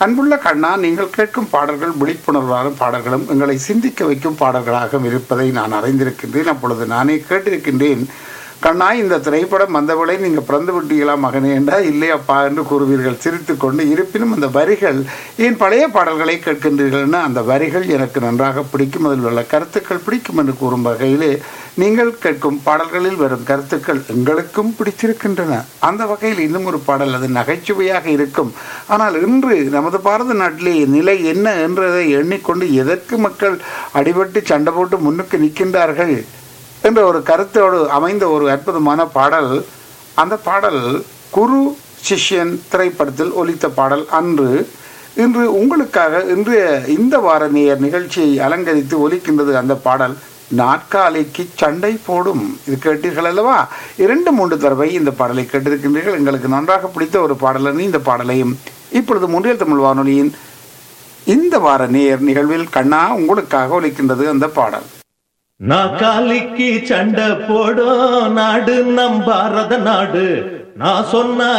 அன்புள்ள கண்ணா நீங்கள் கேட்கும் பாடல்கள் விழிப்புணர்வான பாடல்களும் எங்களை சிந்திக்க வைக்கும் பாடல்களாக இருப்பதை நான் அறிந்திருக்கின்றேன் அப்பொழுது நானே கேட்டிருக்கின்றேன் கண்ணா இந்த திரைப்படம் வந்தவளை நீங்கள் பிறந்து விட்டீங்களா மகனே என்றா இல்லையப்பா என்று கூறுவீர்கள் சிரித்து கொண்டு இருப்பினும் அந்த வரிகள் ஏன் பழைய பாடல்களை கேட்கின்றீர்கள்னா அந்த வரிகள் எனக்கு நன்றாக பிடிக்கும் அதில் உள்ள கருத்துக்கள் பிடிக்கும் என்று கூறும் வகையிலே நீங்கள் கேட்கும் பாடல்களில் வரும் கருத்துக்கள் எங்களுக்கும் பிடித்திருக்கின்றன அந்த வகையில் இன்னும் ஒரு பாடல் அது நகைச்சுவையாக இருக்கும் ஆனால் இன்று நமது பாரத நாட்டிலே நிலை என்ன என்றதை எண்ணிக்கொண்டு எதற்கு மக்கள் அடிபட்டு சண்டை போட்டு முன்னுக்கு நிற்கின்றார்கள் என்ற ஒரு கருத்தோடு அமைந்த ஒரு அற்புதமான பாடல் அந்த பாடல் குரு சிஷ்யன் திரைப்படத்தில் ஒலித்த பாடல் அன்று இன்று உங்களுக்காக இன்றைய இந்த வார நேயர் நிகழ்ச்சியை அலங்கரித்து ஒலிக்கின்றது அந்த பாடல் நாற்காலிக்கு சண்டை போடும் இது கேட்டீர்கள் அல்லவா இரண்டு மூன்று தடவை இந்த பாடலை கேட்டிருக்கின்றீர்கள் எங்களுக்கு நன்றாக பிடித்த ஒரு பாடலனி இந்த பாடலையும் இப்பொழுது முன்றியல் தமிழ் வானொலியின் இந்த வார நேயர் நிகழ்வில் கண்ணா உங்களுக்காக ஒலிக்கின்றது அந்த பாடல் நாக்காலிக்கு சண்டை போடும் நாடு நம் பாரத நாடு நான் சொன்ன